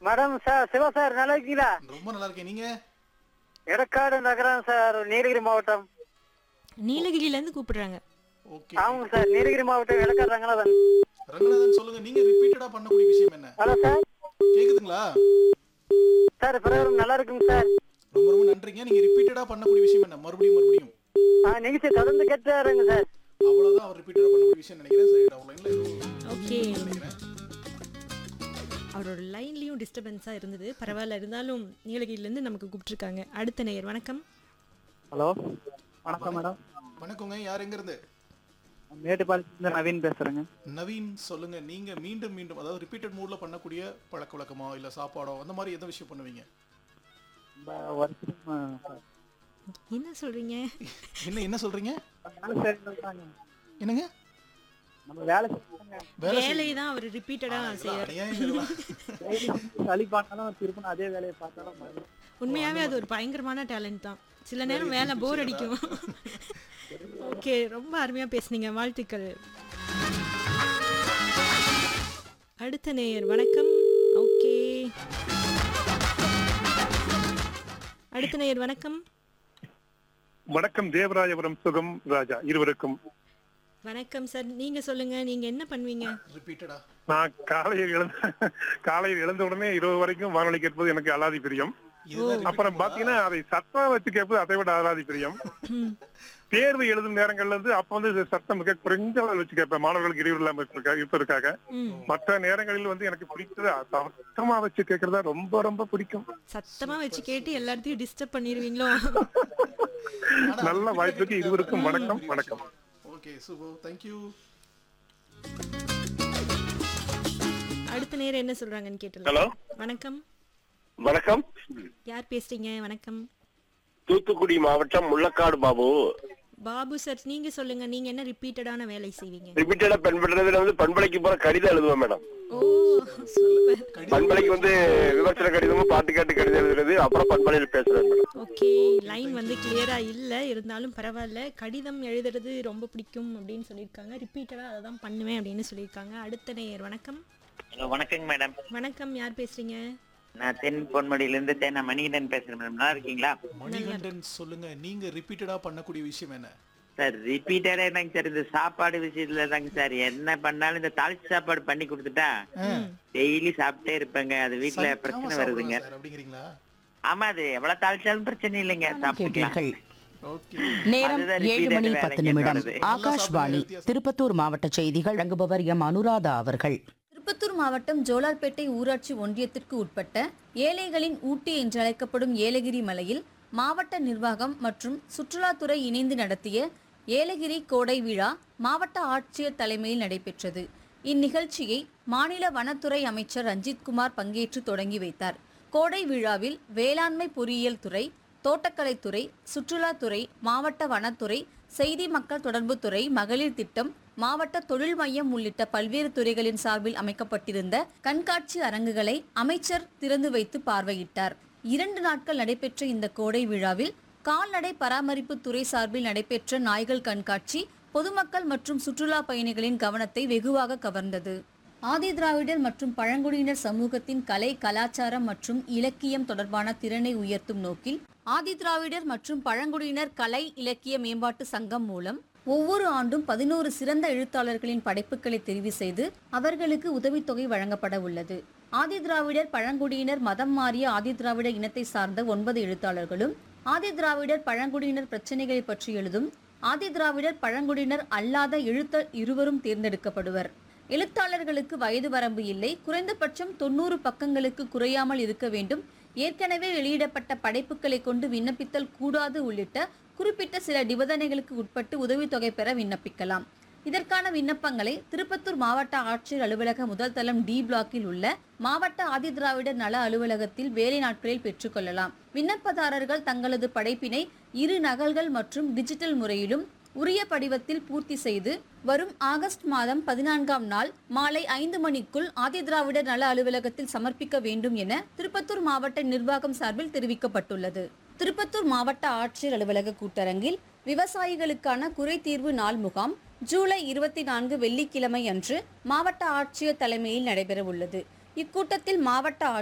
Madam sir Siva sir நல்லா இருக்கீங்களா ரொம்ப நல்லா இருக்கேன் நீங்க எடக்காடு நகரம் சார் நீலகிரி மாவட்டம் நீலகிரில இருந்து கூப்பிடுறாங்க ஓகே ஆமாங்க சார் நீலகிரி மாவட்டம் எடக்காடு ரங்கநாதன் ரங்கநாதன் சொல்லுங்க நீங்க ரிப்பீட்டடா பண்ணக்கூடிய விஷயம் என்ன ஹலோ சார் கேக்குதுங்களா சார் பிரதமர் நல்லா இருக்குங்க சார் ரொம்ப ரொம்ப நன்றிங்க நீங்க ரிப்பீட்டடா பண்ணக்கூடிய விஷயம் என்ன மறுபடியும் மறுபடியும் ஆ நிகழ்ச்சி தொடர்ந்து கேட்டுருங்க சார் அவ்வளவுதான் அவர் ரிப்பீட்டடா பண்ணக்கூடிய விஷயம் நினைக்கிறேன் சரி நான் லைன்ல எதுவும் ஓகே நினைக்கிறேன் அவரோட லைன்லயும் டிஸ்டர்பன்ஸா இருந்தது பரவாயில்ல இருந்தாலும் நீலகிரில இருந்து நமக்கு கூப்பிட்டுருக்காங்க அடுத்த நேயர் வணக்கம் ஹலோ வணக்கம் மேடம் வணக்கங்க யார் எங்க இருந்து மேட்டுப்பாளையத்துலேருந்து நவீன் பேசுறேங்க நவீன் சொல்லுங்க நீங்க மீண்டும் மீண்டும் அதாவது ரிப்பீட்டட் மூட்ல பண்ணக்கூடிய பழக்க வழக்கமோ இல்ல சாப்பாடோ அந்த மாதிரி எந்த விஷயம் பண்ணுவீங்க நம்ம வருஷம் என்ன சொல்றீங்க என்ன என்ன சொல்றீங்க வேலை செய்யறதுதாங்க என்னங்க நம்ம வேலை செய்யறாங்க வேலை வேலை தான் அவர் ரிப்பீட்டடா செய்யறாரு ஏன் இதெல்லாம்? சளி பார்த்தாலும் திருப்பணும் அதே வேலையை பார்த்தாலும் மறந்து. உண்மையாவே அது ஒரு பயங்கரமான டேலண்ட் தான் சில நேரம் வேலை போர் அடிக்கும் ஓகே ரொம்ப அருமையா பேசுனீங்க வாழ்த்துக்கள் அடுத்த நேயர் வணக்கம் ஓகே அடுத்த நேயர் வணக்கம் வணக்கம் தேவராயபுரம் சுகம் ராஜா இருவருக்கும் வணக்கம் சார் நீங்க சொல்லுங்க நீங்க என்ன பண்ணுவீங்க ரிப்பீட்டடா நான் காலையில் எழுந்த காலையில் எழுந்த உடனே இரவு வரைக்கும் வானொலி கேட்பது எனக்கு அலாதி பிரியம் இதுதான் அப்புறம் பாத்தீங்கன்னா அதை சத்தம் வச்சு கேட்பது அதை விட அலாதி பிரியம் தேர்வு எழுதும் நேரங்கள்ல இருந்து அப்ப வந்து இது சத்தம் மிக குறைஞ்ச அளவில் வச்சு கேட்பேன் மாணவர்களுக்கு இடையூறு இல்லாம இருப்பதற்காக- இருப்பதற்காக ம் மற்ற நேரங்களில் வந்து எனக்கு பிடித்தது சத்தமா வச்சு கேட்கறதா ரொம்ப ரொம்ப பிடிக்கும் சத்தமா வச்சு கேட்டு எல்லாத்தையும் டிஸ்டர்ப் பண்ணிடுவீங்களோ ஆனா நல்ல repeated வாய்ப்புக்கு கேட்கறது இருவருக்கும் தான் வணக்கம் பெரிய வணக்கம் விஷயம். ஓகே சூப்பர் தேங்க்யூ அடுத்த நேரம் என்ன சொல்றாங்கன்னு கேட்டலாம் ஹலோ வணக்கம் வணக்கம் யார் பேசுறீங்க வணக்கம் தூத்துக்குடி மாவட்டம் முள்ளக்காடு பாபு பாபு சார் நீங்க சொல்லுங்க நீங்க என்ன ரிப்பீட்டடான வேலை செய்வீங்க ரிப்பீட்டடா பெண்படுறதுல வந்து பண்பலைக்கு போற கடிதம் எழுதுவேன் மேடம் ஓ சூப்பர் பண்பலைக்கு வந்து விமர்சன கடிதமும் பாட்டு காட்டு கடிதம் எழுதுறது அப்புறம் பண்பலையில் பேசுறேன் மேடம் ஓகே லைன் வந்து கிளியரா இல்ல இருந்தாலும் பரவாயில்ல கடிதம் எழுதுறது ரொம்ப பிடிக்கும் அப்படின்னு சொல்லியிருக்காங்க ரிப்பீட்டடா அதை தான் பண்ணுவேன் அப்படின்னு சொல்லியிருக்காங்க அடுத்த நேயர் வணக்கம் ஹலோ வணக்கங்க மேடம் வணக்கம் யார் பேசுறீங்க நான் தென் பொன்முடியில இருந்து தேனா மணிகண்டன் பேசுறேன் மேடம் நல்லா இருக்கீங்களா மணிகண்டன் சொல்லுங்க நீங்க ரிப்பீட்டடா பண்ணக்கூடிய விஷயம் என்ன சார் ரிப்பீட்டடா என்னங்க சார் இந்த சாப்பாடு விஷயத்துல தாங்க சார் என்ன பண்ணாலும் இந்த தாளிச்சு சாப்பாடு பண்ணி கொடுத்துட்டா டெய்லி சாப்பிட்டே இருப்பேங்க அது வீட்டுல சலிக்காம பிரச்சனை வருதுங்க சாப்பிடலாம் சார் அப்படிங்கிறீங்களா ஆமா அது எவ்வளவு தாளிச்சாலும் பிரச்சனை இல்லைங்க சாப்பிட்டுக்கலாம் கேட்டீர்கள் ஓகே நேரம் அதுதான் ஏழு repeated மணி வேலைங்க பத்து நிமிடம் வருது. ஆகாஷ்வாணி திருப்பத்தூர் மாவட்ட செய்திகள் வழங்குபவர் எம் அனுராதா அவர்கள் திருப்பத்தூர் மாவட்டம் ஜோலார்பேட்டை ஊராட்சி ஒன்றியத்திற்கு உட்பட்ட ஏழைகளின் ஊட்டி என்று அழைக்கப்படும் ஏலகிரி மலையில் மாவட்ட நிர்வாகம் மற்றும் சுற்றுலாத்துறை இணைந்து நடத்திய ஏலகிரி கோடை விழா மாவட்ட ஆட்சியர் தலைமையில் நடைபெற்றது இந்நிகழ்ச்சியை மாநில வனத்துறை அமைச்சர் ரஞ்சித்குமார் பங்கேற்று தொடங்கி வைத்தார் கோடை விழாவில் வேளாண்மை பொறியியல் துறை தோட்டக்கலைத்துறை சுற்றுலாத்துறை மாவட்ட வனத்துறை செய்தி மக்கள் தொடர்புத்துறை மகளிர் திட்டம் மாவட்ட தொழில் மையம் உள்ளிட்ட பல்வேறு துறைகளின் சார்பில் அமைக்கப்பட்டிருந்த கண்காட்சி அரங்குகளை அமைச்சர் திறந்து வைத்து பார்வையிட்டார் இரண்டு நாட்கள் நடைபெற்ற இந்த கோடை விழாவில் கால்நடை பராமரிப்பு துறை சார்பில் நடைபெற்ற நாய்கள் கண்காட்சி பொதுமக்கள் மற்றும் சுற்றுலா பயணிகளின் கவனத்தை வெகுவாக கவர்ந்தது ஆதி திராவிடர் மற்றும் பழங்குடியினர் சமூகத்தின் கலை கலாச்சாரம் மற்றும் இலக்கியம் தொடர்பான திறனை உயர்த்தும் நோக்கில் ஆதி திராவிடர் மற்றும் பழங்குடியினர் கலை இலக்கிய மேம்பாட்டு சங்கம் மூலம் ஒவ்வொரு ஆண்டும் பதினோரு சிறந்த எழுத்தாளர்களின் படைப்புகளை தெரிவு செய்து அவர்களுக்கு உதவித்தொகை வழங்கப்பட உள்ளது ஆதி திராவிடர் பழங்குடியினர் மதம் மாறிய ஆதி திராவிட இனத்தை சார்ந்த ஒன்பது எழுத்தாளர்களும் ஆதி திராவிடர் பழங்குடியினர் பிரச்சனைகளை பற்றி எழுதும் ஆதி திராவிடர் பழங்குடியினர் அல்லாத எழுத்தர் இருவரும் தேர்ந்தெடுக்கப்படுவர் எழுத்தாளர்களுக்கு வயது வரம்பு இல்லை குறைந்தபட்சம் தொண்ணூறு பக்கங்களுக்கு குறையாமல் இருக்க வேண்டும் ஏற்கனவே வெளியிடப்பட்ட படைப்புகளை கொண்டு விண்ணப்பித்தல் கூடாது உள்ளிட்ட குறிப்பிட்ட சில நிபந்தனைகளுக்கு உட்பட்டு உதவித்தொகை பெற விண்ணப்பிக்கலாம் இதற்கான விண்ணப்பங்களை திருப்பத்தூர் மாவட்ட ஆட்சியர் அலுவலக முதல் தளம் டி பிளாக்கில் உள்ள மாவட்ட ஆதிதிராவிடர் நல அலுவலகத்தில் வேலை நாட்களில் பெற்றுக்கொள்ளலாம் விண்ணப்பதாரர்கள் தங்களது படைப்பினை இரு நகல்கள் மற்றும் டிஜிட்டல் முறையிலும் உரிய படிவத்தில் பூர்த்தி செய்து வரும் ஆகஸ்ட் மாதம் பதினான்காம் நாள் மாலை ஐந்து மணிக்குள் ஆதிதிராவிடர் நல அலுவலகத்தில் சமர்ப்பிக்க வேண்டும் என திருப்பத்தூர் மாவட்ட நிர்வாகம் சார்பில் தெரிவிக்கப்பட்டுள்ளது திருப்பத்தூர் மாவட்ட ஆட்சியர் அலுவலக கூட்டரங்கில் விவசாயிகளுக்கான குறை தீர்வு நாள் முகாம் ஜூலை இருபத்தி நான்கு வெள்ளிக்கிழமை அன்று மாவட்ட ஆட்சியர் தலைமையில் நடைபெற உள்ளது இக்கூட்டத்தில் மாவட்ட